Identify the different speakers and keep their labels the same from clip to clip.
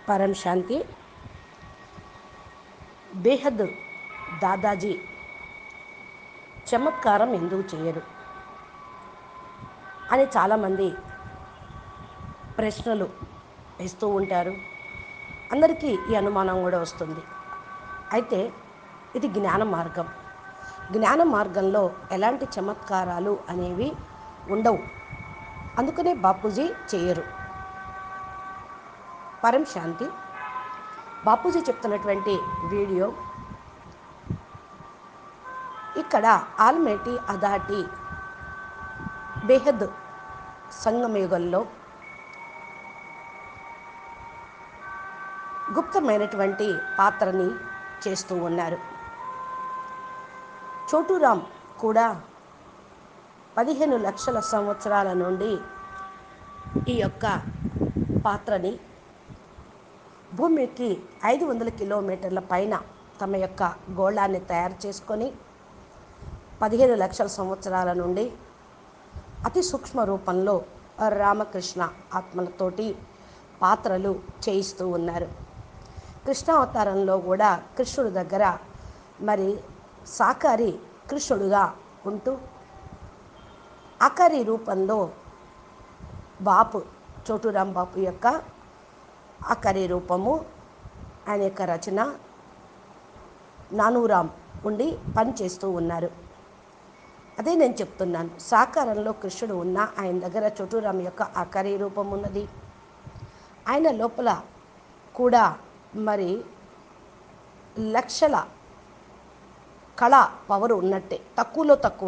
Speaker 1: పరం శాంతి బేహద్ దాదాజీ చమత్కారం ఎందుకు చేయరు అని చాలామంది ప్రశ్నలు వేస్తూ ఉంటారు అందరికీ ఈ అనుమానం కూడా వస్తుంది అయితే ఇది జ్ఞాన మార్గం జ్ఞాన మార్గంలో ఎలాంటి చమత్కారాలు అనేవి ఉండవు అందుకనే బాపూజీ చేయరు పరం శాంతి బాపూజీ చెప్తున్నటువంటి వీడియో ఇక్కడ ఆల్మేటి అదాటి బేహద్ సంగమయుగంలో గుప్తమైనటువంటి పాత్రని చేస్తూ ఉన్నారు చోటురామ్ కూడా పదిహేను లక్షల సంవత్సరాల నుండి ఈ యొక్క పాత్రని భూమికి ఐదు వందల కిలోమీటర్ల పైన తమ యొక్క గోళాన్ని తయారు చేసుకొని పదిహేను లక్షల సంవత్సరాల నుండి అతి సూక్ష్మ రూపంలో రామకృష్ణ ఆత్మలతోటి పాత్రలు చేయిస్తూ ఉన్నారు కృష్ణావతారంలో కూడా కృష్ణుడి దగ్గర మరి సాకారి కృష్ణుడుగా ఉంటూ ఆకారి రూపంలో బాపు చోటురాం బాపు యొక్క ఆకారి రూపము ఆయన యొక్క రచన నానూరాం ఉండి పనిచేస్తూ ఉన్నారు అదే నేను చెప్తున్నాను సాకారంలో కృష్ణుడు ఉన్న ఆయన దగ్గర చోటురాం యొక్క ఆకారి రూపం ఉన్నది ఆయన లోపల కూడా మరి లక్షల కళ పవర్ ఉన్నట్టే తక్కువలో తక్కువ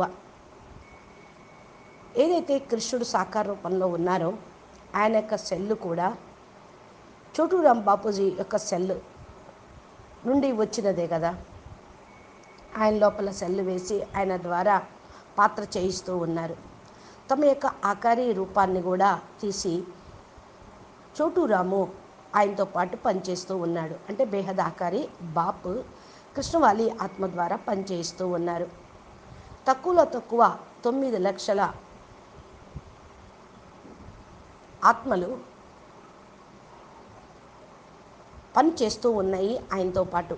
Speaker 1: ఏదైతే కృష్ణుడు సాకార రూపంలో ఉన్నారో ఆయన యొక్క సెల్లు కూడా చోటురాం బాపూజీ యొక్క సెల్ నుండి వచ్చినదే కదా ఆయన లోపల సెల్లు వేసి ఆయన ద్వారా పాత్ర చేయిస్తూ ఉన్నారు తమ యొక్క ఆకారి రూపాన్ని కూడా తీసి చోటురాము ఆయనతో పాటు పనిచేస్తూ ఉన్నాడు అంటే బేహద్ ఆకారి బాపు కృష్ణవాలి ఆత్మ ద్వారా పనిచేస్తూ ఉన్నారు తక్కువలో తక్కువ తొమ్మిది లక్షల ఆత్మలు పని చేస్తూ ఉన్నాయి ఆయనతో పాటు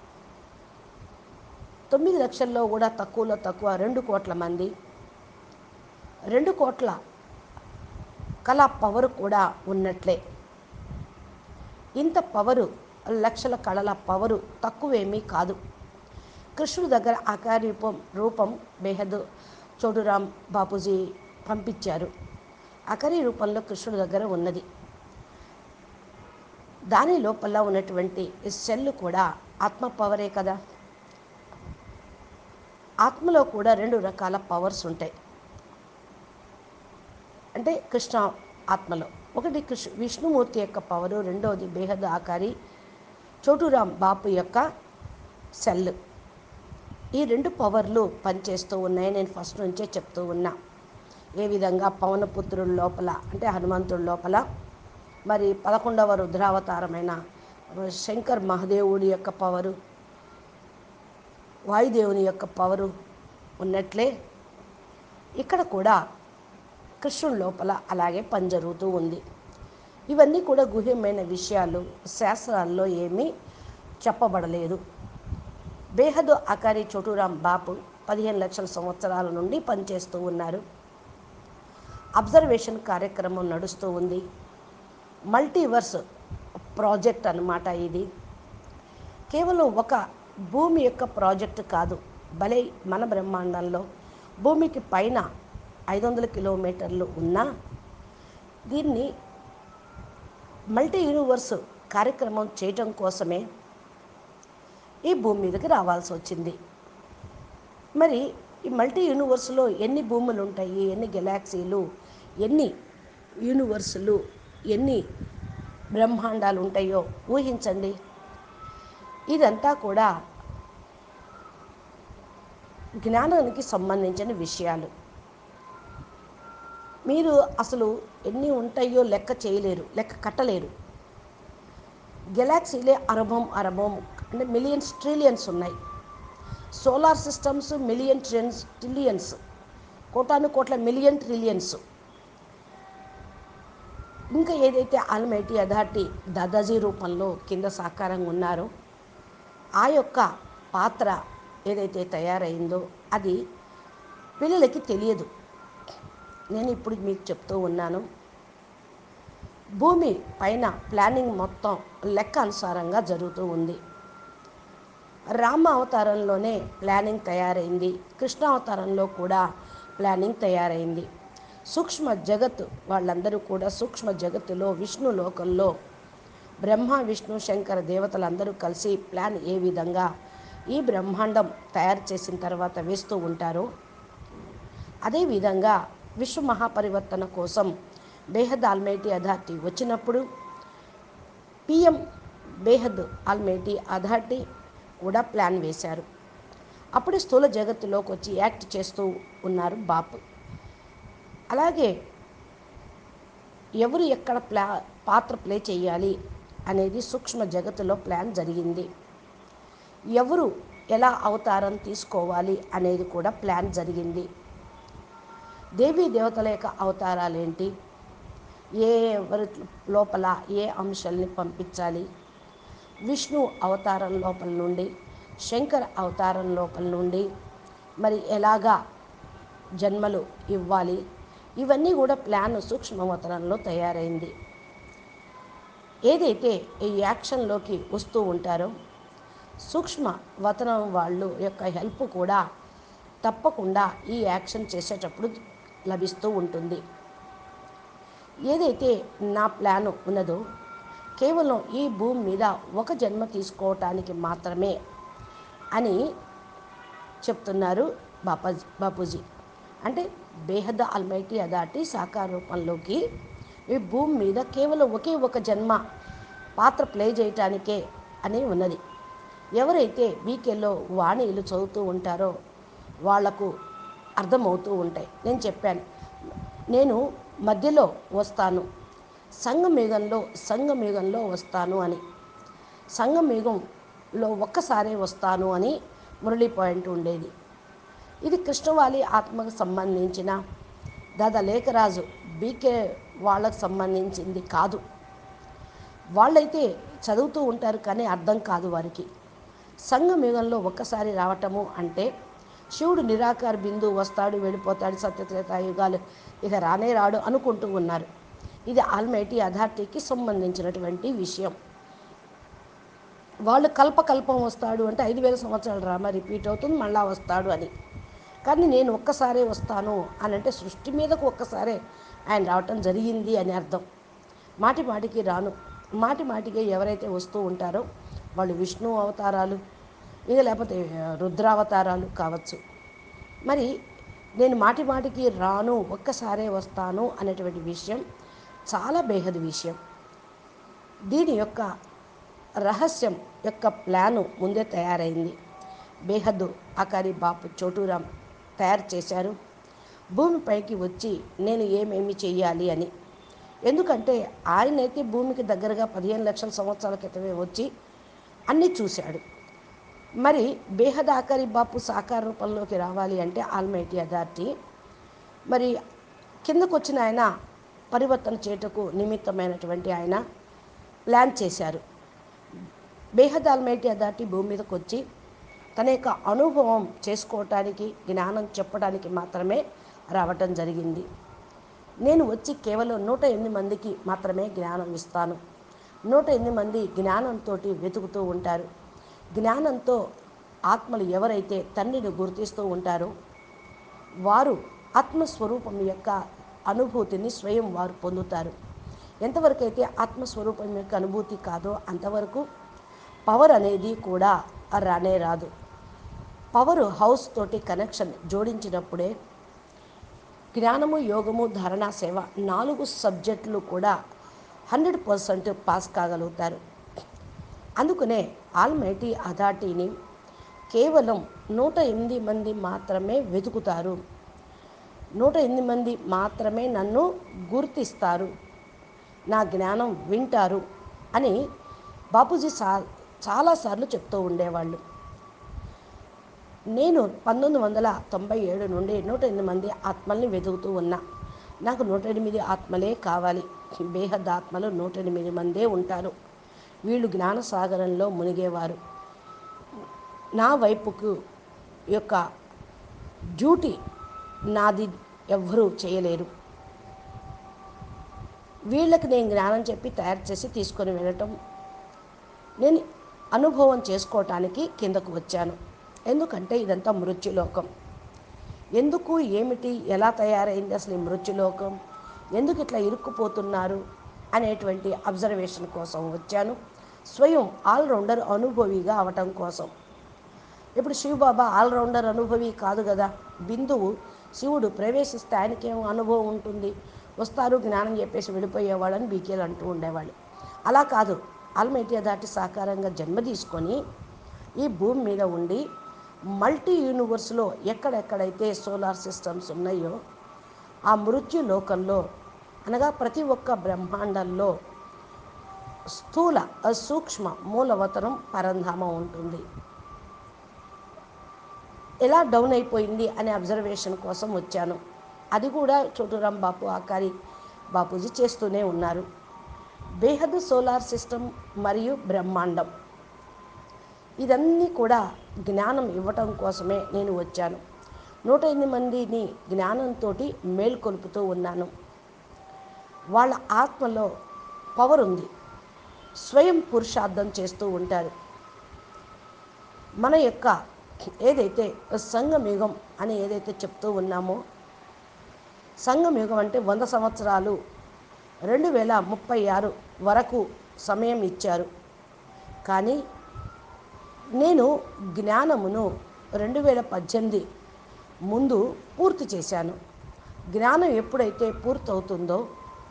Speaker 1: తొమ్మిది లక్షల్లో కూడా తక్కువలో తక్కువ రెండు కోట్ల మంది రెండు కోట్ల కళా పవర్ కూడా ఉన్నట్లే ఇంత పవరు లక్షల కళల పవరు తక్కువేమీ కాదు కృష్ణుడి దగ్గర ఆకార రూపం రూపం బేహద్ చోటురాం బాపూజీ పంపించారు ఆకారి రూపంలో కృష్ణుడి దగ్గర ఉన్నది దాని లోపల ఉన్నటువంటి సెల్ కూడా ఆత్మ పవరే కదా ఆత్మలో కూడా రెండు రకాల పవర్స్ ఉంటాయి అంటే కృష్ణ ఆత్మలో ఒకటి కృష్ణ విష్ణుమూర్తి యొక్క పవరు రెండవది బేహద్ ఆకారి చోటురాం బాపు యొక్క సెల్ ఈ రెండు పవర్లు పనిచేస్తూ ఉన్నాయి నేను ఫస్ట్ నుంచే చెప్తూ ఉన్నా ఏ విధంగా పవనపుత్రుల లోపల అంటే హనుమంతుడి లోపల మరి పదకొండవ రుద్రావతారమైన శంకర్ మహాదేవుడి యొక్క పవరు వాయుదేవుని యొక్క పవరు ఉన్నట్లే ఇక్కడ కూడా కృష్ణుడి లోపల అలాగే పని జరుగుతూ ఉంది ఇవన్నీ కూడా గుహ్యమైన విషయాలు శాస్త్రాల్లో ఏమీ చెప్పబడలేదు బేహదు అకారి చోటురాం బాపు పదిహేను లక్షల సంవత్సరాల నుండి పనిచేస్తూ ఉన్నారు అబ్జర్వేషన్ కార్యక్రమం నడుస్తూ ఉంది మల్టీవర్స్ ప్రాజెక్ట్ అన్నమాట ఇది కేవలం ఒక భూమి యొక్క ప్రాజెక్ట్ కాదు భలే మన బ్రహ్మాండంలో భూమికి పైన ఐదు వందల కిలోమీటర్లు ఉన్నా దీన్ని మల్టీ యూనివర్స్ కార్యక్రమం చేయటం కోసమే ఈ భూమి మీదకి రావాల్సి వచ్చింది మరి ఈ మల్టీ యూనివర్స్లో ఎన్ని భూములు ఉంటాయి ఎన్ని గెలాక్సీలు ఎన్ని యూనివర్సులు ఎన్ని బ్రహ్మాండాలు ఉంటాయో ఊహించండి ఇదంతా కూడా జ్ఞానానికి సంబంధించిన విషయాలు మీరు అసలు ఎన్ని ఉంటాయో లెక్క చేయలేరు లెక్క కట్టలేరు గెలాక్సీలే అరబం అరబం అంటే మిలియన్స్ ట్రిలియన్స్ ఉన్నాయి solar systems million trillions trillions కోటాను కోట్ల మిలియన్ ట్రిలియన్స్ ఇంకా ఏదైతే ఆల్మైటీ అథారిటీ దాదాజీ రూపంలో కింద సాకారంగా ఉన్నారో ఆ యొక్క పాత్ర ఏదైతే తయారైందో అది పిల్లలకి తెలియదు నేను ఇప్పుడు మీకు చెప్తూ ఉన్నాను భూమి పైన ప్లానింగ్ మొత్తం లెక్క అనుసారంగా జరుగుతూ ఉంది రామ అవతారంలోనే ప్లానింగ్ తయారైంది కృష్ణ అవతారంలో కూడా ప్లానింగ్ తయారైంది సూక్ష్మ జగత్తు వాళ్ళందరూ కూడా సూక్ష్మ జగత్తులో విష్ణు లోకంలో బ్రహ్మ విష్ణు శంకర దేవతలందరూ కలిసి ప్లాన్ ఏ విధంగా ఈ బ్రహ్మాండం తయారు చేసిన తర్వాత వేస్తూ ఉంటారో అదేవిధంగా విశ్వ మహాపరివర్తన కోసం బేహద్ ఆల్మైటీ అథారిటీ వచ్చినప్పుడు పిఎం బేహద్ ఆల్మైటీ అథారిటీ కూడా ప్లాన్ వేశారు అప్పుడే స్థూల జగత్తులోకి వచ్చి యాక్ట్ చేస్తూ ఉన్నారు బాపు అలాగే ఎవరు ఎక్కడ ప్లా పాత్ర ప్లే చేయాలి అనేది సూక్ష్మ జగత్తులో ప్లాన్ జరిగింది ఎవరు ఎలా అవతారం తీసుకోవాలి అనేది కూడా ప్లాన్ జరిగింది దేవీ దేవతల యొక్క అవతారాలేంటి ఏ ఎవరి లోపల ఏ అంశాలని పంపించాలి విష్ణు అవతారం లోపల నుండి శంకర అవతారం లోపల నుండి మరి ఎలాగా జన్మలు ఇవ్వాలి ఇవన్నీ కూడా ప్లాన్ సూక్ష్మవతనంలో తయారైంది ఏదైతే ఈ యాక్షన్లోకి వస్తూ ఉంటారో సూక్ష్మ వతనం వాళ్ళు యొక్క హెల్ప్ కూడా తప్పకుండా ఈ యాక్షన్ చేసేటప్పుడు లభిస్తూ ఉంటుంది ఏదైతే నా ప్లాన్ ఉన్నదో కేవలం ఈ భూమి మీద ఒక జన్మ తీసుకోవటానికి మాత్రమే అని చెప్తున్నారు బాపాజీ బాపూజీ అంటే బేహద్ అల్మైటీ అదాటి సాకార రూపంలోకి ఈ భూమి మీద కేవలం ఒకే ఒక జన్మ పాత్ర ప్లే చేయటానికే అని ఉన్నది ఎవరైతే వీకెల్లో వాణీలు చదువుతూ ఉంటారో వాళ్లకు అర్థమవుతూ ఉంటాయి నేను చెప్పాను నేను మధ్యలో వస్తాను సంఘమేఘంలో సంఘమేఘంలో వస్తాను అని సంఘమేఘంలో ఒక్కసారే వస్తాను అని మురళీ పాయింట్ ఉండేది ఇది కృష్ణవాలి ఆత్మకు సంబంధించిన దాదా లేఖరాజు బీకే వాళ్ళకు సంబంధించింది కాదు వాళ్ళైతే చదువుతూ ఉంటారు కానీ అర్థం కాదు వారికి సంఘమేఘంలో ఒక్కసారి రావటము అంటే శివుడు నిరాకార బిందువు వస్తాడు వెళ్ళిపోతాడు సత్యత్రేతాయుగాలు ఇక రానే రాడు అనుకుంటూ ఉన్నారు ఇది ఆల్మైటీ అథారిటీకి సంబంధించినటువంటి విషయం వాళ్ళు కల్పకల్పం వస్తాడు అంటే ఐదు వేల సంవత్సరాల డ్రామా రిపీట్ అవుతుంది మళ్ళా వస్తాడు అని కానీ నేను ఒక్కసారే వస్తాను అని అంటే సృష్టి మీదకు ఒక్కసారే ఆయన రావటం జరిగింది అని అర్థం మాటి మాటికి రాను మాటి మాటికి ఎవరైతే వస్తూ ఉంటారో వాళ్ళు విష్ణు అవతారాలు ఇక లేకపోతే రుద్రావతారాలు కావచ్చు మరి నేను మాటి మాటికి రాను ఒక్కసారే వస్తాను అనేటువంటి విషయం చాలా బేహద్ విషయం దీని యొక్క రహస్యం యొక్క ప్లాను ముందే తయారైంది బేహద్దు ఆకారి బాపు చోటూరాం తయారు చేశారు భూమిపైకి వచ్చి నేను ఏమేమి చెయ్యాలి అని ఎందుకంటే ఆయనైతే భూమికి దగ్గరగా పదిహేను లక్షల సంవత్సరాల క్రితమే వచ్చి అన్నీ చూశాడు మరి బేహద్ ఆకారి బాపు సాకార రూపంలోకి రావాలి అంటే ఆల్మైటీ అథారిటీ మరి కిందకు వచ్చిన ఆయన పరివర్తన చేయుటకు నిమిత్తమైనటువంటి ఆయన ప్లాన్ చేశారు బేహద్ ఆల్మైటీ అథారిటీ భూమి మీదకి వచ్చి తన యొక్క అనుభవం చేసుకోవటానికి జ్ఞానం చెప్పడానికి మాత్రమే రావటం జరిగింది నేను వచ్చి కేవలం నూట ఎనిమిది మందికి మాత్రమే జ్ఞానం ఇస్తాను నూట ఎనిమిది మంది జ్ఞానంతో వెతుకుతూ ఉంటారు జ్ఞానంతో ఆత్మలు ఎవరైతే తండ్రిని గుర్తిస్తూ ఉంటారో వారు ఆత్మస్వరూపం యొక్క అనుభూతిని స్వయం వారు పొందుతారు ఎంతవరకు అయితే ఆత్మస్వరూపం యొక్క అనుభూతి కాదో అంతవరకు పవర్ అనేది కూడా రానే రాదు పవర్ హౌస్ తోటి కనెక్షన్ జోడించినప్పుడే జ్ఞానము యోగము ధారణ సేవ నాలుగు సబ్జెక్టులు కూడా హండ్రెడ్ పర్సెంట్ పాస్ కాగలుగుతారు అందుకనే ఆల్మైటీ అథారిటీని కేవలం నూట ఎనిమిది మంది మాత్రమే వెతుకుతారు నూట ఎనిమిది మంది మాత్రమే నన్ను గుర్తిస్తారు నా జ్ఞానం వింటారు అని బాపూజీ సా చాలాసార్లు చెప్తూ ఉండేవాళ్ళు నేను పంతొమ్మిది వందల తొంభై ఏడు నుండి నూట ఎనిమిది మంది ఆత్మల్ని వెతుకుతూ ఉన్నా నాకు నూట ఎనిమిది ఆత్మలే కావాలి బేహద్ ఆత్మలు నూట ఎనిమిది మందే ఉంటారు వీళ్ళు జ్ఞానసాగరంలో మునిగేవారు నా వైపుకు యొక్క డ్యూటీ నాది ఎవ్వరూ చేయలేరు వీళ్ళకి నేను జ్ఞానం చెప్పి తయారు చేసి తీసుకొని వెళ్ళటం నేను అనుభవం చేసుకోవటానికి కిందకు వచ్చాను ఎందుకంటే ఇదంతా మృత్యులోకం ఎందుకు ఏమిటి ఎలా తయారైంది అసలు ఈ మృత్యులోకం ఎందుకు ఇట్లా ఇరుక్కుపోతున్నారు అనేటువంటి అబ్జర్వేషన్ కోసం వచ్చాను స్వయం ఆల్రౌండర్ అనుభవిగా అవటం కోసం ఇప్పుడు శివబాబా ఆల్రౌండర్ అనుభవి కాదు కదా బిందువు శివుడు ప్రవేశిస్తే ఆయనకేం అనుభవం ఉంటుంది వస్తారు జ్ఞానం చెప్పేసి వెళ్ళిపోయేవాళ్ళని బీకేలు అంటూ ఉండేవాళ్ళు అలా కాదు ఆల్మైటీ దాటి సాకారంగా జన్మ తీసుకొని ఈ భూమి మీద ఉండి మల్టీ యూనివర్స్లో ఎక్కడెక్కడైతే సోలార్ సిస్టమ్స్ ఉన్నాయో ఆ మృత్యు లోకంలో అనగా ప్రతి ఒక్క బ్రహ్మాండంలో స్థూల సూక్ష్మ మూలవతరం పరంధామం ఉంటుంది ఎలా డౌన్ అయిపోయింది అనే అబ్జర్వేషన్ కోసం వచ్చాను అది కూడా చోటురాం బాపు ఆకారి బాపూజీ చేస్తూనే ఉన్నారు బేహద్ సోలార్ సిస్టమ్ మరియు బ్రహ్మాండం ఇదన్నీ కూడా జ్ఞానం ఇవ్వటం కోసమే నేను వచ్చాను నూట ఎనిమిది మందిని జ్ఞానంతో మేల్కొల్పుతూ ఉన్నాను వాళ్ళ ఆత్మలో పవర్ ఉంది స్వయం పురుషార్థం చేస్తూ ఉంటారు మన యొక్క ఏదైతే సంగమయుగం అని ఏదైతే చెప్తూ ఉన్నామో సంగమయుగం అంటే వంద సంవత్సరాలు రెండు వేల ముప్పై ఆరు వరకు సమయం ఇచ్చారు కానీ నేను జ్ఞానమును రెండు వేల పద్దెనిమిది ముందు పూర్తి చేశాను జ్ఞానం ఎప్పుడైతే పూర్తవుతుందో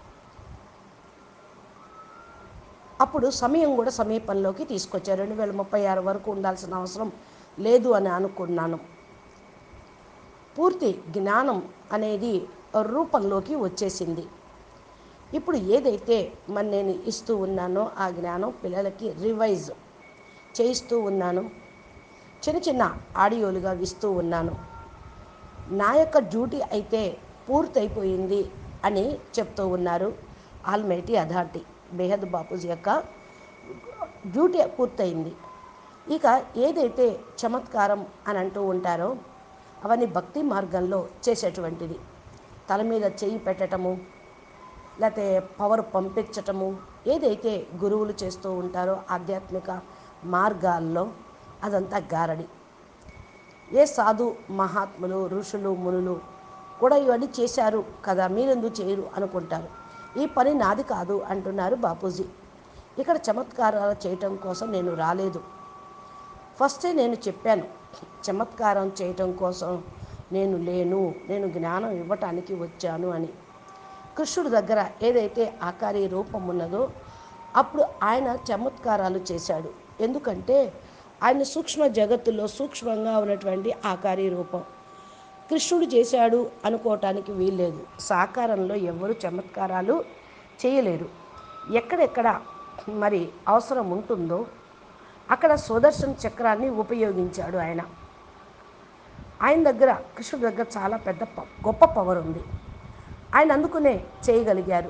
Speaker 1: అప్పుడు సమయం కూడా సమీపంలోకి తీసుకొచ్చారు రెండు వేల ముప్పై ఆరు వరకు ఉండాల్సిన అవసరం లేదు అని అనుకున్నాను పూర్తి జ్ఞానం అనేది రూపంలోకి వచ్చేసింది ఇప్పుడు ఏదైతే మరి నేను ఇస్తూ ఉన్నానో ఆ జ్ఞానం పిల్లలకి రివైజ్ చేయిస్తూ ఉన్నాను చిన్న చిన్న ఆడియోలుగా ఇస్తూ ఉన్నాను నా యొక్క డ్యూటీ అయితే పూర్తయిపోయింది అని చెప్తూ ఉన్నారు ఆల్మైటీ అథారిటీ బేహద్ బాపూజీ యొక్క డ్యూటీ పూర్తయింది ఇక ఏదైతే చమత్కారం అని అంటూ ఉంటారో అవన్నీ భక్తి మార్గంలో చేసేటువంటిది తల మీద చెయ్యి పెట్టటము లేకపోతే పవర్ పంపించటము ఏదైతే గురువులు చేస్తూ ఉంటారో ఆధ్యాత్మిక మార్గాల్లో అదంతా గారడి ఏ సాధు మహాత్ములు ఋషులు మునులు కూడా ఇవన్నీ చేశారు కదా మీరెందుకు చేయరు అనుకుంటారు ఈ పని నాది కాదు అంటున్నారు బాపూజీ ఇక్కడ చమత్కారాలు చేయటం కోసం నేను రాలేదు ఫస్టే నేను చెప్పాను చమత్కారం చేయటం కోసం నేను లేను నేను జ్ఞానం ఇవ్వటానికి వచ్చాను అని కృష్ణుడి దగ్గర ఏదైతే ఆకారి రూపం ఉన్నదో అప్పుడు ఆయన చమత్కారాలు చేశాడు ఎందుకంటే ఆయన సూక్ష్మ జగత్తులో సూక్ష్మంగా ఉన్నటువంటి ఆకారి రూపం కృష్ణుడు చేశాడు అనుకోవటానికి వీల్లేదు సాకారంలో ఎవరు చమత్కారాలు చేయలేరు ఎక్కడెక్కడ మరి అవసరం ఉంటుందో అక్కడ సుదర్శన చక్రాన్ని ఉపయోగించాడు ఆయన ఆయన దగ్గర కృష్ణుడి దగ్గర చాలా పెద్ద ప- గొప్ప పవర్ ఉంది ఆయన అందుకునే చేయగలిగారు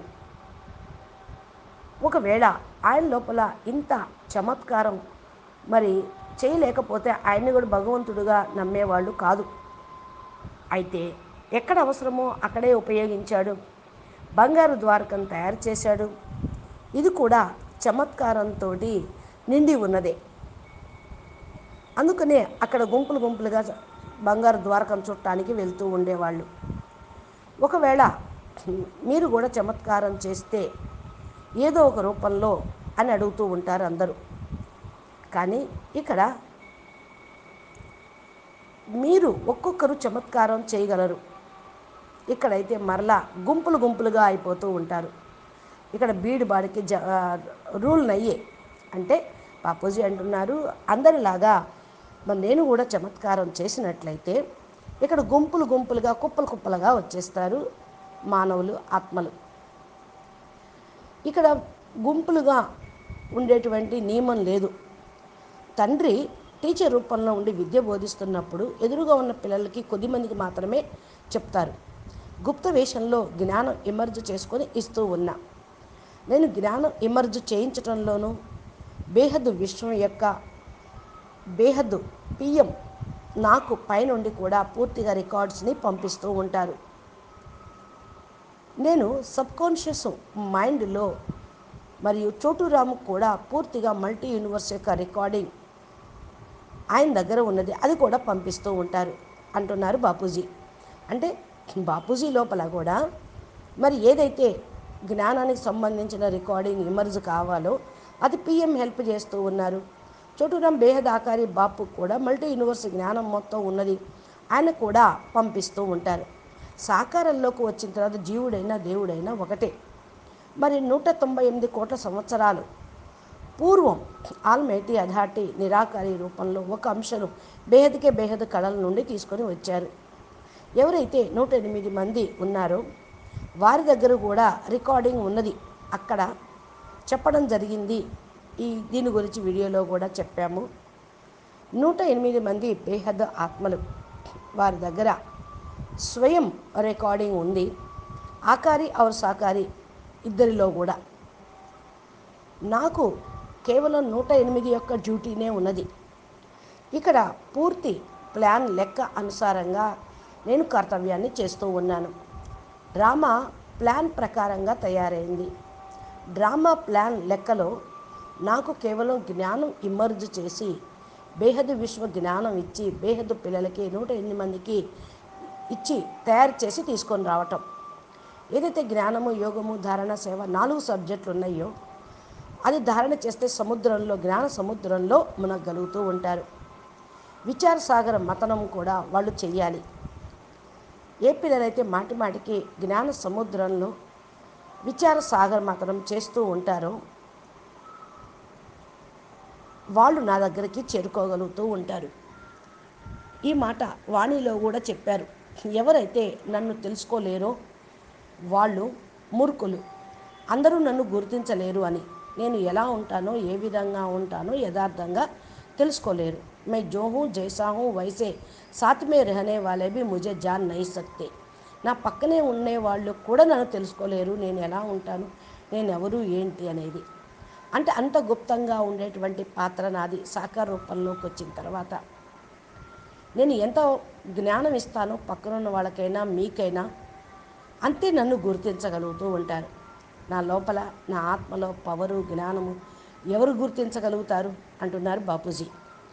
Speaker 1: ఒకవేళ ఆయన లోపల ఇంత చమత్కారం మరి చేయలేకపోతే ఆయన్ని కూడా భగవంతుడుగా నమ్మేవాళ్ళు కాదు అయితే ఎక్కడ అవసరమో అక్కడే ఉపయోగించాడు బంగారు ద్వారకం తయారు చేశాడు ఇది కూడా చమత్కారంతో నిండి ఉన్నదే అందుకనే అక్కడ గుంపులు గుంపులుగా బంగారు ద్వారకం చుట్టానికి వెళ్తూ ఉండేవాళ్ళు ఒకవేళ మీరు కూడా చమత్కారం చేస్తే ఏదో ఒక రూపంలో అని అడుగుతూ ఉంటారు అందరూ కానీ ఇక్కడ మీరు ఒక్కొక్కరు చమత్కారం చేయగలరు ఇక్కడైతే మరలా గుంపులు గుంపులుగా అయిపోతూ ఉంటారు ఇక్కడ బీడు బాడికి జ ఆ, రూల్ నయ్యే అంటే బాపూజీ అంటున్నారు అందరిలాగా మరి నేను కూడా చమత్కారం చేసినట్లయితే ఇక్కడ గుంపులు గుంపులుగా కుప్పలు కుప్పలుగా వచ్చేస్తారు మానవులు ఆత్మలు ఇక్కడ గుంపులుగా ఉండేటువంటి నియమం లేదు తండ్రి టీచర్ రూపంలో ఉండి విద్య బోధిస్తున్నప్పుడు ఎదురుగా ఉన్న పిల్లలకి కొద్దిమందికి మాత్రమే చెప్తారు గుప్త వేషంలో జ్ఞానం ఎమర్జ్ చేసుకొని ఇస్తూ ఉన్నా నేను జ్ఞానం ఎమర్జ్ చేయించడంలోనూ బేహద్దు విశ్వం యొక్క బేహద్దు పిఎం నాకు పైనుండి కూడా పూర్తిగా రికార్డ్స్ని పంపిస్తూ ఉంటారు నేను సబ్కాన్షియస్ మైండ్లో మరియు చోటురాము కూడా పూర్తిగా మల్టీ యూనివర్స్ యొక్క రికార్డింగ్ ఆయన దగ్గర ఉన్నది అది కూడా పంపిస్తూ ఉంటారు అంటున్నారు బాపూజీ అంటే బాపూజీ లోపల కూడా మరి ఏదైతే జ్ఞానానికి సంబంధించిన రికార్డింగ్ ఇమర్జ్ కావాలో అది పిఎం హెల్ప్ చేస్తూ ఉన్నారు చోటురాం బేహద్ ఆకారి బాపు కూడా మల్టీ యూనివర్స్ జ్ఞానం మొత్తం ఉన్నది ఆయన కూడా పంపిస్తూ ఉంటారు సాకారంలోకి వచ్చిన తర్వాత జీవుడైనా దేవుడైనా ఒకటే మరి నూట తొంభై ఎనిమిది కోట్ల సంవత్సరాలు పూర్వం ఆల్మైటీ అథారిటీ నిరాకారి రూపంలో ఒక అంశను బేహద్కే బేహద్ కళల నుండి తీసుకొని వచ్చారు ఎవరైతే నూట ఎనిమిది మంది ఉన్నారో వారి దగ్గర కూడా రికార్డింగ్ ఉన్నది అక్కడ చెప్పడం జరిగింది ఈ దీని గురించి వీడియోలో కూడా చెప్పాము నూట ఎనిమిది మంది బేహద్ ఆత్మలు వారి దగ్గర స్వయం రికార్డింగ్ ఉంది ఆకారి ఔర్ సాకారి ఇద్దరిలో కూడా నాకు కేవలం నూట ఎనిమిది యొక్క డ్యూటీనే ఉన్నది ఇక్కడ పూర్తి ప్లాన్ లెక్క అనుసారంగా నేను కర్తవ్యాన్ని చేస్తూ ఉన్నాను డ్రామా ప్లాన్ ప్రకారంగా తయారైంది డ్రామా ప్లాన్ లెక్కలో నాకు కేవలం జ్ఞానం ఇమర్జ్ చేసి బేహదు విశ్వ జ్ఞానం ఇచ్చి బేహదు పిల్లలకి నూట ఎనిమిది మందికి ఇచ్చి తయారు చేసి తీసుకొని రావటం ఏదైతే జ్ఞానము యోగము ధారణ సేవ నాలుగు సబ్జెక్టులు ఉన్నాయో అది ధారణ చేస్తే సముద్రంలో జ్ఞాన సముద్రంలో మునగలుగుతూ ఉంటారు విచార సాగర మతనం కూడా వాళ్ళు చెయ్యాలి ఏ పిల్లలైతే మాటి మాటికి జ్ఞాన సముద్రంలో విచార సాగర మతనం చేస్తూ ఉంటారో వాళ్ళు నా దగ్గరికి చేరుకోగలుగుతూ ఉంటారు ఈ మాట వాణిలో కూడా చెప్పారు ఎవరైతే నన్ను తెలుసుకోలేరో వాళ్ళు మూర్ఖులు అందరూ నన్ను గుర్తించలేరు అని నేను ఎలా ఉంటానో ఏ విధంగా ఉంటానో యథార్థంగా తెలుసుకోలేరు मैं जो हूँ जैसा हूँ वैसे साथ में रहने वाले भी मुझे जान नहीं सकते నా పక్కనే ఉండే వాళ్ళు కూడా నన్ను తెలుసుకోలేరు నేను ఎలా ఉంటాను నేను ఎవరు ఏంటి అనేది అంటే అంత గుప్తంగా ఉండేటువంటి పాత్ర నాది సాకార రూపంలోకి వచ్చిన తర్వాత నేను ఎంత జ్ఞానం ఇస్తానో పక్కనున్న వాళ్ళకైనా మీకైనా అంతే నన్ను గుర్తించగలుగుతూ ఉంటారు నా లోపల నా ఆత్మలో పవరు జ్ఞానము ఎవరు గుర్తించగలుగుతారు అంటున్నారు బాపూజీ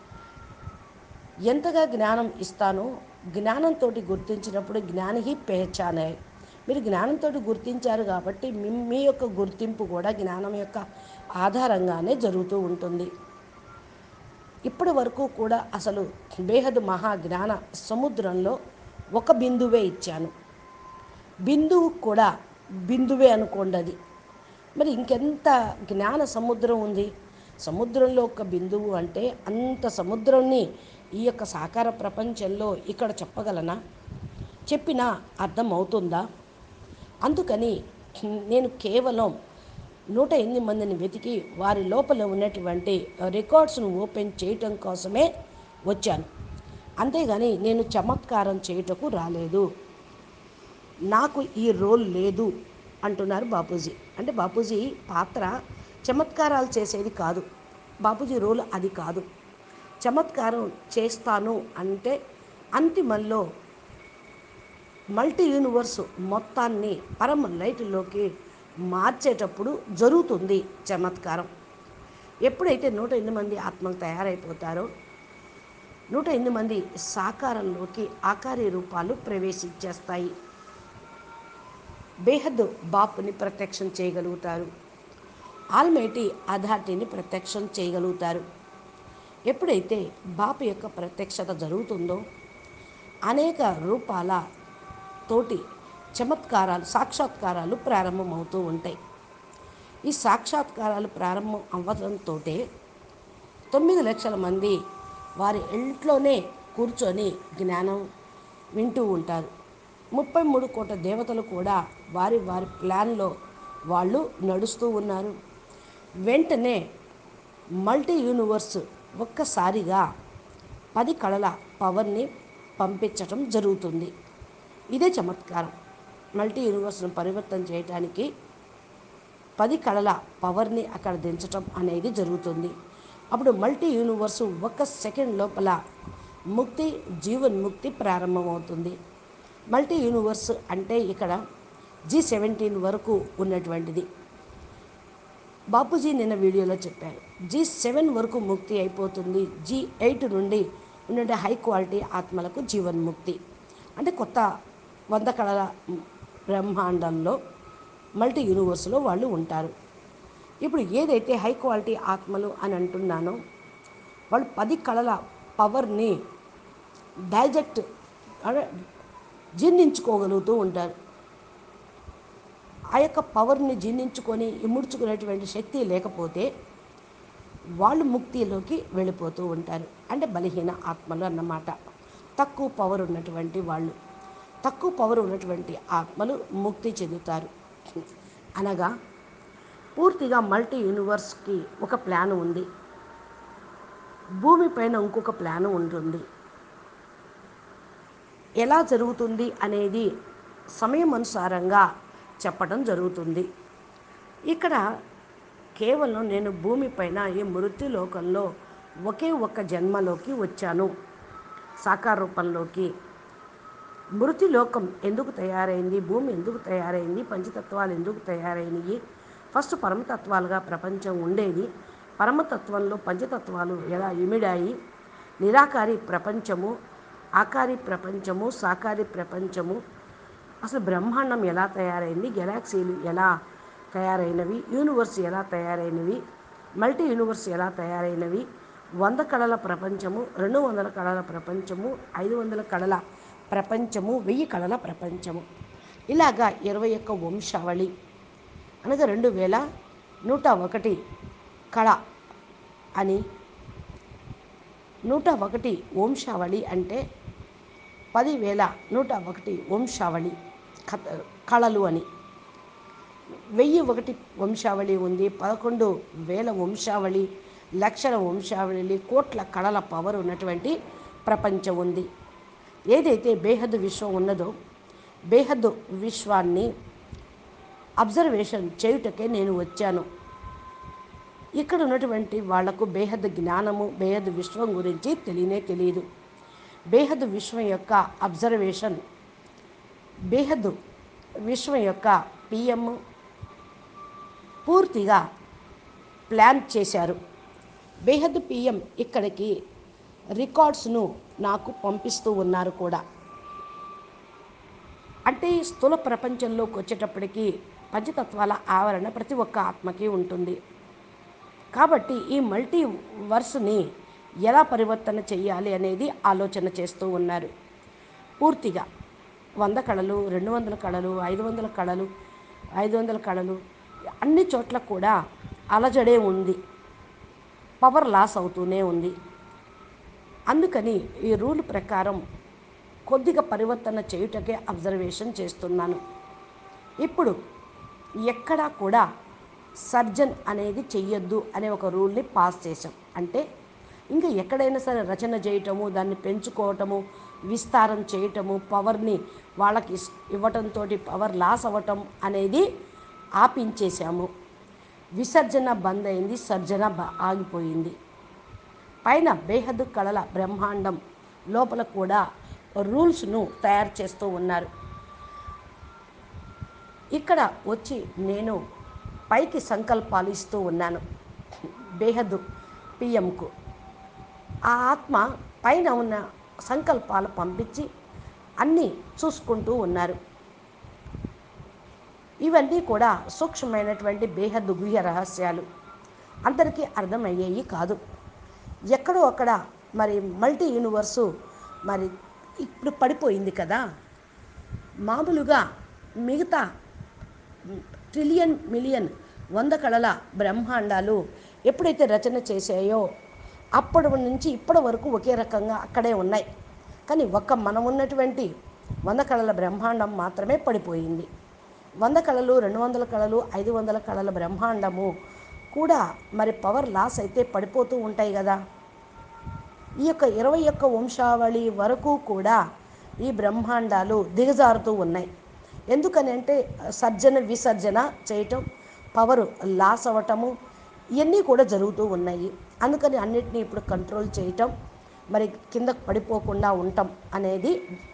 Speaker 1: ఎంతగా జ్ఞానం ఇస్తానో జ్ఞానంతో గుర్తించినప్పుడు జ్ఞాని హీ పెహచానే మీరు జ్ఞానంతో గుర్తించారు కాబట్టి మీ మీ యొక్క గుర్తింపు కూడా జ్ఞానం యొక్క ఆధారంగానే జరుగుతూ ఉంటుంది ఇప్పటి వరకు కూడా అసలు బేహద్ మహా జ్ఞాన సముద్రంలో ఒక బిందువే ఇచ్చాను బిందువు కూడా బిందువే అనుకోండి అది మరి ఇంకెంత జ్ఞాన సముద్రం ఉంది సముద్రంలో ఒక బిందువు అంటే అంత సముద్రాన్ని ఈ యొక్క సాకార ప్రపంచంలో ఇక్కడ చెప్పగలనా చెప్పినా అర్థమవుతుందా అందుకని నేను కేవలం నూట ఎనిమిది మందిని వెతికి వారి లోపల ఉన్నటువంటి రికార్డ్స్ను ఓపెన్ చేయటం కోసమే వచ్చాను అంతేగాని నేను చమత్కారం చేయుటకు రాలేదు నాకు ఈ రోల్ లేదు అంటున్నారు బాపూజీ అంటే బాపూజీ పాత్ర చమత్కారాలు చేసేది కాదు బాపూజీ రోల్ అది కాదు చమత్కారం చేస్తాను అంటే అంతిమంలో మల్టీ యూనివర్స్ మొత్తాన్ని పరమ లైట్లోకి మార్చేటప్పుడు జరుగుతుంది చమత్కారం ఎప్పుడైతే నూట ఎనిమిది మంది ఆత్మలు తయారైపోతారో నూట ఎనిమిది మంది సాకారంలోకి ఆకారి రూపాలు ప్రవేశించేస్తాయి బేహద్ బాపుని ప్రత్యక్షం చేయగలుగుతారు ఆల్మైటీ అథారిటీని ప్రత్యక్షం చేయగలుగుతారు ఎప్పుడైతే బాపు యొక్క ప్రత్యక్షత జరుగుతుందో అనేక రూపాల తోటి చమత్కారాలు సాక్షాత్కారాలు ప్రారంభమవుతూ ఉంటాయి ఈ సాక్షాత్కారాలు ప్రారంభం అవ్వడంతో తొమ్మిది లక్షల మంది వారి ఇంట్లోనే కూర్చొని జ్ఞానం వింటూ ఉంటారు ముప్పై మూడు కోట్ల దేవతలు కూడా వారి వారి ప్లాన్లో వాళ్ళు నడుస్తూ ఉన్నారు వెంటనే మల్టీ యూనివర్స్ ఒక్కసారిగా పది కళల పవర్ని పంపించటం జరుగుతుంది ఇదే చమత్కారం మల్టీ యూనివర్స్ను పరివర్తన చేయడానికి పది కళల పవర్ని అక్కడ దించటం అనేది జరుగుతుంది అప్పుడు మల్టీ యూనివర్స్ ఒక్క సెకండ్ లోపల ముక్తి జీవన్ముక్తి ప్రారంభమవుతుంది మల్టీ యూనివర్స్ అంటే ఇక్కడ జీ సెవెంటీన్ వరకు ఉన్నటువంటిది బాపూజీ నిన్న వీడియోలో చెప్పారు జీ సెవెన్ వరకు ముక్తి అయిపోతుంది జీ ఎయిట్ నుండి ఉన్నటువంటి హై క్వాలిటీ ఆత్మలకు జీవన్ముక్తి అంటే కొత్త వంద కళల బ్రహ్మాండంలో మల్టీ యూనివర్స్లో వాళ్ళు ఉంటారు ఇప్పుడు ఏదైతే హై క్వాలిటీ ఆత్మలు అని అంటున్నానో వాళ్ళు పది కళల పవర్ని డైజెక్ట్ అంటే జీర్ణించుకోగలుగుతూ ఉంటారు ఆ యొక్క పవర్ని జీర్ణించుకొని ఇముడ్చుకునేటువంటి శక్తి లేకపోతే వాళ్ళు ముక్తిలోకి వెళ్ళిపోతూ ఉంటారు అంటే బలహీన ఆత్మలు అన్నమాట తక్కువ పవర్ ఉన్నటువంటి వాళ్ళు తక్కువ పవర్ ఉన్నటువంటి ఆత్మలు ముక్తి చెందుతారు అనగా పూర్తిగా మల్టీ యూనివర్స్కి ఒక ప్లాన్ ఉంది భూమిపైన ఇంకొక ప్లాన్ ఉంటుంది ఎలా జరుగుతుంది అనేది సమయం అనుసారంగా చెప్పడం జరుగుతుంది ఇక్కడ కేవలం నేను భూమిపైన ఈ మృత్యు లోకంలో ఒకే ఒక్క జన్మలోకి వచ్చాను సాకార రూపంలోకి మృతి లోకం ఎందుకు తయారైంది భూమి ఎందుకు తయారైంది పంచతత్వాలు ఎందుకు తయారైనవి ఫస్ట్ పరమతత్వాలుగా ప్రపంచం ఉండేది పరమతత్వంలో పంచతత్వాలు ఎలా ఇమిడాయి నిరాకారి ప్రపంచము ఆకారి ప్రపంచము సాకారి ప్రపంచము అసలు బ్రహ్మాండం ఎలా తయారైంది గెలాక్సీలు ఎలా తయారైనవి యూనివర్స్ ఎలా తయారైనవి మల్టీ యూనివర్స్ ఎలా తయారైనవి వంద కళల ప్రపంచము రెండు వందల కళల ప్రపంచము ఐదు వందల కళల ప్రపంచము వెయ్యి కళల ప్రపంచము ఇలాగా ఇరవై ఒక్క వంశావళి అనగా రెండు వేల నూట ఒకటి కళ అని నూట ఒకటి వంశావళి అంటే పదివేల నూట ఒకటి వంశావళి కథ కళలు అని వెయ్యి ఒకటి వంశావళి ఉంది పదకొండు వేల వంశావళి లక్షల వంశావళి కోట్ల కళల పవర్ ఉన్నటువంటి ప్రపంచం ఉంది ఏదైతే బేహద్దు విశ్వం ఉన్నదో బేహద్దు విశ్వాన్ని అబ్జర్వేషన్ చేయుటకే నేను వచ్చాను ఇక్కడ ఉన్నటువంటి వాళ్లకు బేహద్దు జ్ఞానము బేహద్దు విశ్వం గురించి తెలియనే తెలియదు బేహద్దు విశ్వం యొక్క అబ్జర్వేషన్ బేహద్దు విశ్వం యొక్క పిఎం పూర్తిగా ప్లాన్ చేశారు బేహద్దు పిఎం ఇక్కడికి రికార్డ్స్ను నాకు పంపిస్తూ ఉన్నారు కూడా అంటే ఈ స్థూల ప్రపంచంలోకి వచ్చేటప్పటికి పంచతత్వాల ఆవరణ ప్రతి ఒక్క ఆత్మకి ఉంటుంది కాబట్టి ఈ మల్టీ వర్స్ని ఎలా పరివర్తన చేయాలి అనేది ఆలోచన చేస్తూ ఉన్నారు పూర్తిగా వంద కళలు రెండు వందల కళలు ఐదు వందల కళలు ఐదు వందల కళలు అన్ని చోట్ల కూడా అలజడే ఉంది పవర్ లాస్ అవుతూనే ఉంది అందుకని ఈ రూల్ ప్రకారం కొద్దిగా పరివర్తన చేయుటకే అబ్జర్వేషన్ చేస్తున్నాను ఇప్పుడు ఎక్కడా కూడా సర్జన్ అనేది చెయ్యొద్దు అనే ఒక రూల్ని పాస్ చేశాం అంటే ఇంకా ఎక్కడైనా సరే రచన చేయటము దాన్ని పెంచుకోవటము విస్తారం చేయటము పవర్ని వాళ్ళకి ఇస్- ఇవ్వటంతో పవర్ లాస్ అవ్వటం అనేది ఆపించేశాము విసర్జన బంద్ అయింది సర్జన బ- ఆగిపోయింది పైన బేహద్దు కళల బ్రహ్మాండం లోపల కూడా రూల్స్ను తయారు చేస్తూ ఉన్నారు ఇక్కడ వచ్చి నేను పైకి సంకల్పాలు ఇస్తూ ఉన్నాను బేహద్దు పిఎంకు ఆ ఆత్మ పైన ఉన్న సంకల్పాలు పంపించి అన్నీ చూసుకుంటూ ఉన్నారు ఇవన్నీ కూడా సూక్ష్మమైనటువంటి బేహద్దు గుహ్య రహస్యాలు అందరికీ అర్థమయ్యేవి కాదు ఎక్కడో అక్కడ మరి మల్టీ యూనివర్సు మరి ఇప్పుడు పడిపోయింది కదా మామూలుగా మిగతా ట్రిలియన్ మిలియన్ వంద కళల బ్రహ్మాండాలు ఎప్పుడైతే రచన చేశాయో అప్పటి నుంచి ఇప్పటి వరకు ఒకే రకంగా అక్కడే ఉన్నాయి కానీ ఒక్క మనం ఉన్నటువంటి వంద కళల బ్రహ్మాండం మాత్రమే పడిపోయింది వంద కళలు రెండు వందల కళలు ఐదు వందల కళల బ్రహ్మాండము కూడా మరి పవర్ లాస్ అయితే పడిపోతూ ఉంటాయి కదా ఈ యొక్క ఇరవై ఒక్క వంశావళి వరకు కూడా ఈ బ్రహ్మాండాలు దిగజారుతూ ఉన్నాయి ఎందుకని అంటే సర్జన విసర్జన చేయటం పవర్ లాస్ అవ్వటము ఇవన్నీ కూడా జరుగుతూ ఉన్నాయి అందుకని అన్నిటినీ ఇప్పుడు కంట్రోల్ చేయటం మరి కిందకు పడిపోకుండా ఉండటం అనేది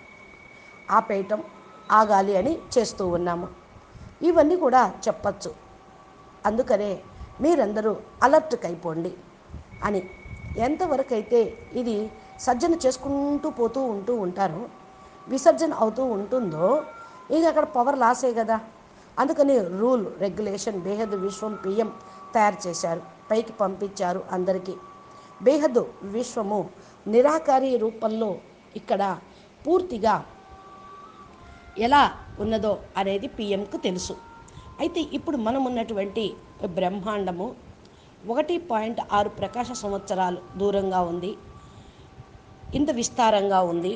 Speaker 1: ఆపేయటం ఆగాలి అని చేస్తూ ఉన్నాము ఇవన్నీ కూడా చెప్పచ్చు అందుకనే మీరందరూ అలర్ట్కి అయిపోండి అని ఎంతవరకు అయితే ఇది సర్జన చేసుకుంటూ పోతూ ఉంటూ ఉంటారో విసర్జన అవుతూ ఉంటుందో ఇక అక్కడ పవర్ లాసే కదా అందుకని రూల్ రెగ్యులేషన్ బేహద్ విశ్వం పిఎం తయారు చేశారు పైకి పంపించారు అందరికీ బేహద్ విశ్వము నిరాకారి రూపంలో ఇక్కడ పూర్తిగా ఎలా ఉన్నదో అనేది పిఎంకు తెలుసు అయితే ఇప్పుడు మనం ఉన్నటువంటి బ్రహ్మాండము ఒకటి పాయింట్ ఆరు ప్రకాశ సంవత్సరాలు దూరంగా ఉంది ఇంత విస్తారంగా ఉంది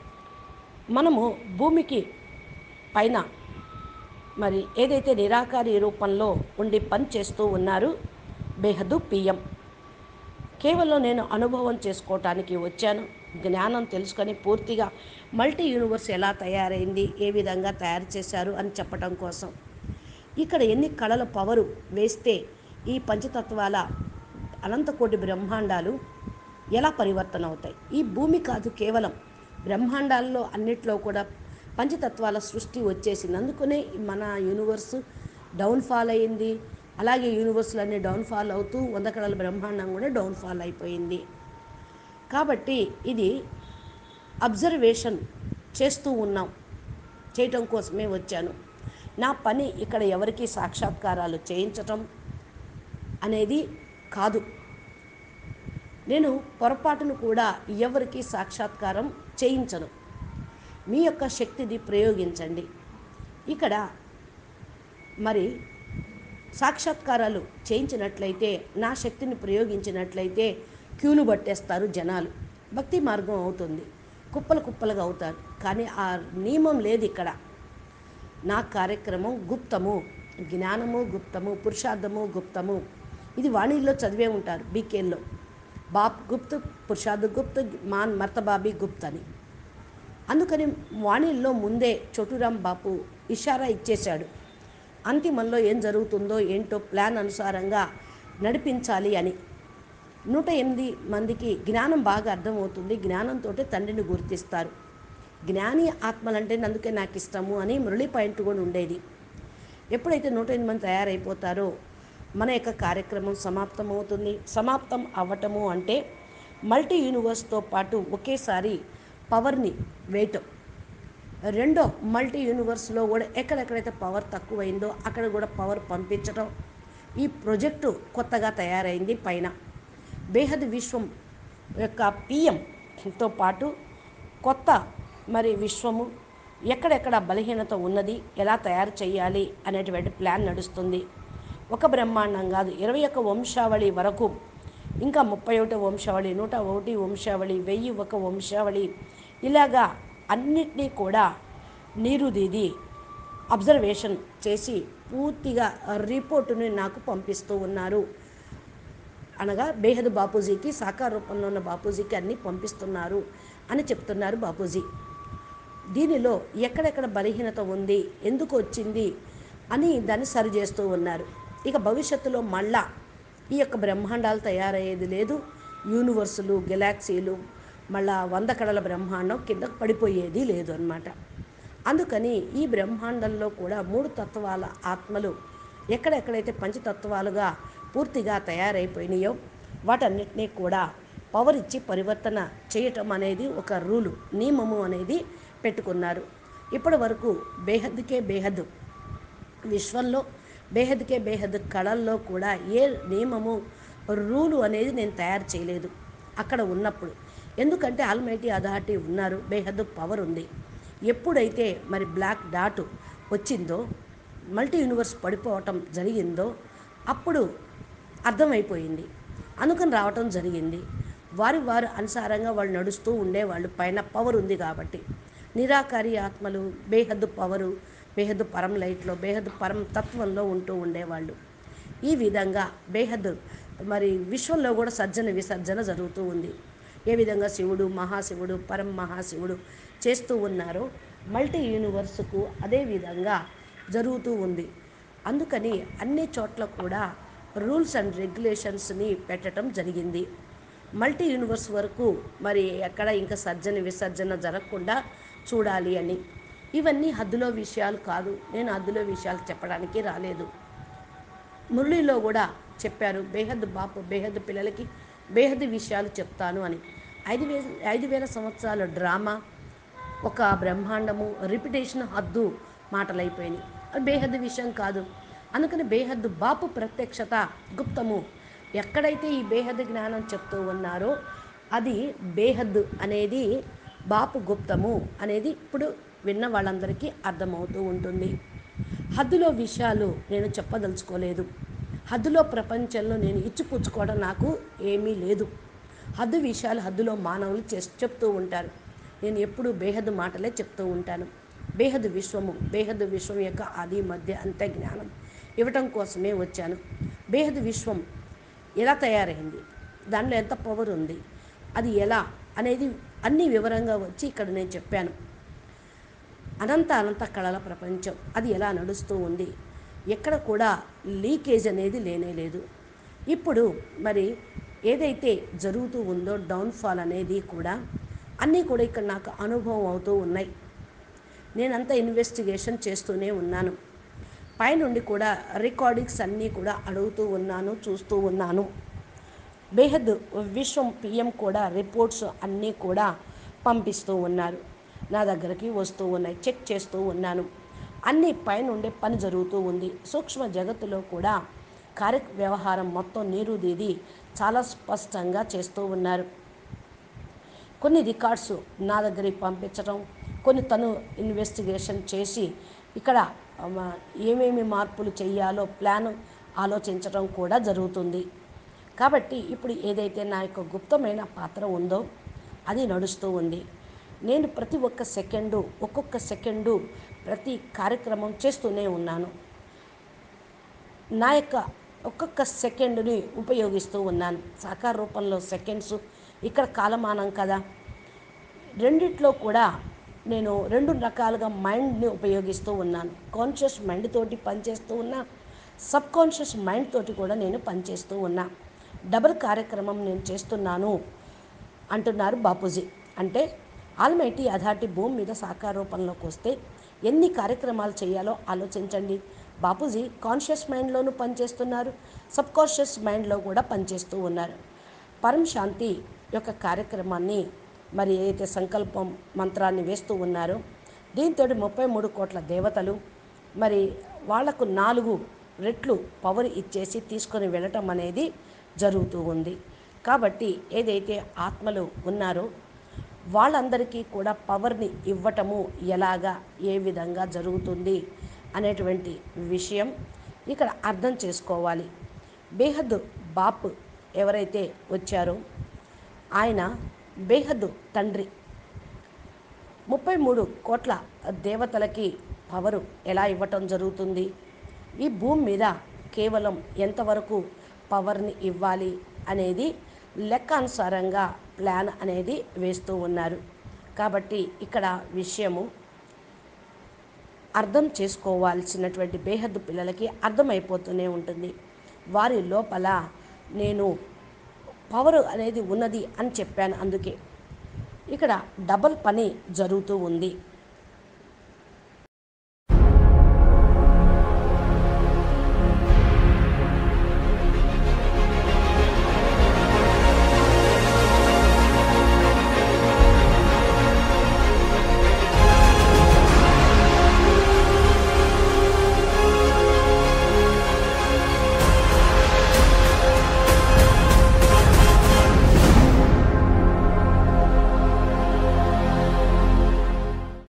Speaker 1: మనము భూమికి పైన మరి ఏదైతే నిరాకారి రూపంలో ఉండి పని చేస్తూ ఉన్నారు బేహదు పిఎం కేవలం నేను అనుభవం చేసుకోవటానికి వచ్చాను జ్ఞానం తెలుసుకొని పూర్తిగా మల్టీ యూనివర్స్ ఎలా తయారైంది ఏ విధంగా తయారు చేశారు అని చెప్పడం కోసం ఇక్కడ ఎన్ని కళల పవరు వేస్తే ఈ పంచతత్వాల అనంతకోటి బ్రహ్మాండాలు ఎలా పరివర్తన అవుతాయి ఈ భూమి కాదు కేవలం బ్రహ్మాండాల్లో అన్నిట్లో కూడా పంచతత్వాల సృష్టి వచ్చేసింది అందుకనే మన యూనివర్స్ డౌన్ఫాల్ అయింది అలాగే యూనివర్స్లు అన్నీ డౌన్ఫాల్ అవుతూ వంద కళల బ్రహ్మాండం కూడా డౌన్ఫాల్ అయిపోయింది కాబట్టి ఇది అబ్జర్వేషన్ చేస్తూ ఉన్నాం చేయటం కోసమే వచ్చాను నా పని ఇక్కడ ఎవరికి సాక్షాత్కారాలు చేయించటం అనేది కాదు నేను పొరపాటును కూడా ఎవరికి సాక్షాత్కారం చేయించను మీ యొక్క శక్తిని ప్రయోగించండి ఇక్కడ మరి సాక్షాత్కారాలు చేయించినట్లయితే నా శక్తిని ప్రయోగించినట్లయితే క్యూలు పట్టేస్తారు జనాలు భక్తి మార్గం అవుతుంది కుప్పలు కుప్పలుగా అవుతారు కానీ ఆ నియమం లేదు ఇక్కడ నా కార్యక్రమం గుప్తము జ్ఞానము గుప్తము పురుషార్థము గుప్తము ఇది వాణిలో చదివే ఉంటారు బీకేల్లో బాప్ గుప్త్ పురుషార్థ గుప్త్ మాన్ మర్తబాబీ గుప్త్ అని అందుకని వాణిల్లో ముందే చోటురాం బాపు ఇషారా ఇచ్చేశాడు అంతిమంలో ఏం జరుగుతుందో ఏంటో ప్లాన్ అనుసారంగా నడిపించాలి అని నూట ఎనిమిది మందికి జ్ఞానం బాగా అర్థమవుతుంది జ్ఞానంతో తండ్రిని గుర్తిస్తారు జ్ఞాని ఆత్మలంటే అందుకే నాకు ఇష్టము అని మురళి పాయింట్ కూడా ఉండేది ఎప్పుడైతే నూట ఎనిమిది మంది తయారైపోతారో మన యొక్క కార్యక్రమం సమాప్తం అవుతుంది సమాప్తం అవ్వటము అంటే మల్టీ యూనివర్స్తో పాటు ఒకేసారి పవర్ని వేయటం రెండో మల్టీ యూనివర్స్లో కూడా ఎక్కడెక్కడైతే పవర్ తక్కువైందో అక్కడ కూడా పవర్ పంపించడం ఈ ప్రాజెక్టు కొత్తగా తయారైంది పైన బేహద్ విశ్వం యొక్క పిఎంతో పాటు కొత్త మరి విశ్వము ఎక్కడెక్కడ బలహీనత ఉన్నది ఎలా తయారు చేయాలి అనేటువంటి ప్లాన్ నడుస్తుంది ఒక బ్రహ్మాండం కాదు ఇరవై ఒక్క వంశావళి వరకు ఇంకా ముప్పై ఒకటి వంశావళి నూట ఒకటి వంశావళి వెయ్యి ఒక వంశావళి ఇలాగా అన్నిటినీ కూడా నీరుదిది అబ్జర్వేషన్ చేసి పూర్తిగా రిపోర్టుని నాకు పంపిస్తూ ఉన్నారు అనగా బేహద్ బాపూజీకి సాకార రూపంలో ఉన్న బాపూజీకి అన్నీ పంపిస్తున్నారు అని చెప్తున్నారు బాపూజీ దీనిలో ఎక్కడెక్కడ బలహీనత ఉంది ఎందుకు వచ్చింది అని దాన్ని సరి చేస్తూ ఉన్నారు ఇక భవిష్యత్తులో మళ్ళా ఈ యొక్క బ్రహ్మాండాలు తయారయ్యేది లేదు యూనివర్సులు గెలాక్సీలు మళ్ళా వంద కడల బ్రహ్మాండం కిందకు పడిపోయేది లేదు అన్నమాట అందుకని ఈ బ్రహ్మాండంలో కూడా మూడు తత్వాల ఆత్మలు ఎక్కడెక్కడైతే పంచతత్వాలుగా పూర్తిగా తయారైపోయినాయో వాటన్నిటినీ కూడా పవర్ ఇచ్చి పరివర్తన చేయటం అనేది ఒక రూలు నియమము అనేది పెట్టుకున్నారు ఇప్పటి వరకు బేహద్కే బేహద్ విశ్వంలో బేహద్కే బేహద్ కళల్లో కూడా ఏ నియమము రూలు అనేది నేను తయారు చేయలేదు అక్కడ ఉన్నప్పుడు ఎందుకంటే ఆల్మైటీ అథారిటీ ఉన్నారు బేహద్ పవర్ ఉంది ఎప్పుడైతే మరి బ్లాక్ డాట్ వచ్చిందో మల్టీ యూనివర్స్ పడిపోవటం జరిగిందో అప్పుడు అర్థమైపోయింది అనుకుని రావటం జరిగింది వారి వారు అనుసారంగా వాళ్ళు నడుస్తూ ఉండేవాళ్ళు పైన పవర్ ఉంది కాబట్టి నిరాకారి ఆత్మలు బేహద్దు పవరు బేహద్దు పరం లైట్లో బేహద్దు పరం తత్వంలో ఉంటూ ఉండేవాళ్ళు ఈ విధంగా బేహద్ మరి విశ్వంలో కూడా సర్జన విసర్జన జరుగుతూ ఉంది ఏ విధంగా శివుడు మహాశివుడు పరం మహాశివుడు చేస్తూ ఉన్నారో మల్టీ యూనివర్స్కు అదేవిధంగా జరుగుతూ ఉంది అందుకని అన్ని చోట్ల కూడా రూల్స్ అండ్ రెగ్యులేషన్స్ని పెట్టడం జరిగింది మల్టీ యూనివర్స్ వరకు మరి ఎక్కడ ఇంకా సర్జన విసర్జన జరగకుండా చూడాలి అని ఇవన్నీ హద్దులో విషయాలు కాదు నేను హద్దులో విషయాలు చెప్పడానికి రాలేదు మురళిలో కూడా చెప్పారు బేహద్ బాపు బేహద్ పిల్లలకి బేహద్ విషయాలు చెప్తాను అని ఐదు వేల ఐదు వేల సంవత్సరాల డ్రామా ఒక బ్రహ్మాండము రిపిటేషన్ హద్దు మాటలైపోయినాయి అది బేహద్ విషయం కాదు అందుకని బేహద్ బాపు ప్రత్యక్షత గుప్తము ఎక్కడైతే ఈ బేహద్ జ్ఞానం చెప్తూ ఉన్నారో అది బేహద్ అనేది బాపు గుప్తము అనేది ఇప్పుడు విన్న వాళ్ళందరికీ అర్థమవుతూ ఉంటుంది హద్దులో విషయాలు నేను చెప్పదలుచుకోలేదు హద్దులో ప్రపంచంలో నేను ఇచ్చిపుచ్చుకోవడం నాకు ఏమీ లేదు హద్దు విషయాలు హద్దులో మానవులు చేస్ చెప్తూ ఉంటారు నేను ఎప్పుడూ బేహద్దు మాటలే చెప్తూ ఉంటాను బేహద్దు విశ్వము బేహద్దు విశ్వం యొక్క ఆది మధ్య అంత్య జ్ఞానం ఇవ్వటం కోసమే వచ్చాను బేహద్దు విశ్వం ఎలా తయారైంది దానిలో ఎంత పవర్ ఉంది అది ఎలా అనేది అన్ని వివరంగా వచ్చి ఇక్కడ నేను చెప్పాను అనంత అనంత కళల ప్రపంచం అది ఎలా నడుస్తూ ఉంది ఎక్కడ కూడా లీకేజ్ అనేది లేనే లేదు ఇప్పుడు మరి ఏదైతే జరుగుతూ ఉందో డౌన్ఫాల్ అనేది కూడా అన్నీ కూడా ఇక్కడ నాకు అనుభవం అవుతూ ఉన్నాయి నేనంతా ఇన్వెస్టిగేషన్ చేస్తూనే ఉన్నాను పైనుండి కూడా రికార్డింగ్స్ అన్నీ కూడా అడుగుతూ ఉన్నాను చూస్తూ ఉన్నాను బేహద్ విశ్వం పిఎం కూడా రిపోర్ట్స్ అన్నీ కూడా పంపిస్తూ ఉన్నారు నా దగ్గరికి వస్తూ ఉన్నాయి చెక్ చేస్తూ ఉన్నాను అన్ని పైనుండే పని జరుగుతూ ఉంది సూక్ష్మ జగత్తులో కూడా కార్య వ్యవహారం మొత్తం నీరు దీది చాలా స్పష్టంగా చేస్తూ ఉన్నారు కొన్ని రికార్డ్స్ నా దగ్గరికి పంపించడం కొన్ని తను ఇన్వెస్టిగేషన్ చేసి ఇక్కడ ఆ, ఏమేమి మార్పులు చేయాలో ప్లాన్ ఆలోచించడం కూడా జరుగుతుంది కాబట్టి ఇప్పుడు ఏదైతే నా యొక్క గుప్తమైన పాత్ర ఉందో అది నడుస్తూ ఉంది నేను ప్రతి ఒక్క సెకండు ఒక్కొక్క సెకండు ప్రతి కార్యక్రమం చేస్తూనే ఉన్నాను నా యొక్క ఒక్కొక్క సెకండ్ని ఉపయోగిస్తూ ఉన్నాను సాకార రూపంలో సెకండ్స్ ఇక్కడ కాలమానం కదా రెండిట్లో కూడా నేను రెండు రకాలుగా మైండ్ని ఉపయోగిస్తూ ఉన్నాను కాన్షియస్ మైండ్ తోటి పనిచేస్తూ ఉన్నా సబ్ కాన్షియస్ మైండ్ తోటి కూడా నేను పనిచేస్తూ ఉన్నా డబుల్ కార్యక్రమం నేను చేస్తున్నాను అంటున్నారు బాపూజీ అంటే ఆల్మైటీ అథారిటీ భూమి మీద సాకార రూపంలోకి వస్తే ఎన్ని కార్యక్రమాలు చేయాలో ఆలోచించండి బాపూజీ కాన్షియస్ మైండ్లోనూ పనిచేస్తున్నారు సబ్ కాన్షియస్ మైండ్లో కూడా పనిచేస్తూ ఉన్నారు పరం శాంతి యొక్క కార్యక్రమాన్ని మరి ఏదైతే సంకల్పం మంత్రాన్ని వేస్తూ ఉన్నారో దీంతో ముప్పై మూడు కోట్ల దేవతలు మరి వాళ్లకు నాలుగు రెట్లు పవర్ ఇచ్చేసి తీసుకొని వెళ్ళటం అనేది జరుగుతూ ఉంది కాబట్టి ఏదైతే ఆత్మలు ఉన్నారో వాళ్ళందరికీ కూడా పవర్ని ఇవ్వటము ఎలాగా ఏ విధంగా జరుగుతుంది అనేటువంటి విషయం ఇక్కడ అర్థం చేసుకోవాలి బేహద్ బాప్ ఎవరైతే వచ్చారో ఆయన బేహద్ తండ్రి ముప్పై మూడు కోట్ల దేవతలకి పవరు ఎలా ఇవ్వటం జరుగుతుంది ఈ భూమి మీద కేవలం ఎంతవరకు పవర్ని ఇవ్వాలి అనేది లెక్కానుసారంగా ప్లాన్ అనేది వేస్తూ ఉన్నారు కాబట్టి ఇక్కడ విషయము అర్థం చేసుకోవాల్సినటువంటి బేహద్దు పిల్లలకి అర్థమైపోతూనే ఉంటుంది వారి లోపల నేను పవర్ అనేది ఉన్నది అని చెప్పాను అందుకే ఇక్కడ డబల్ పని జరుగుతూ ఉంది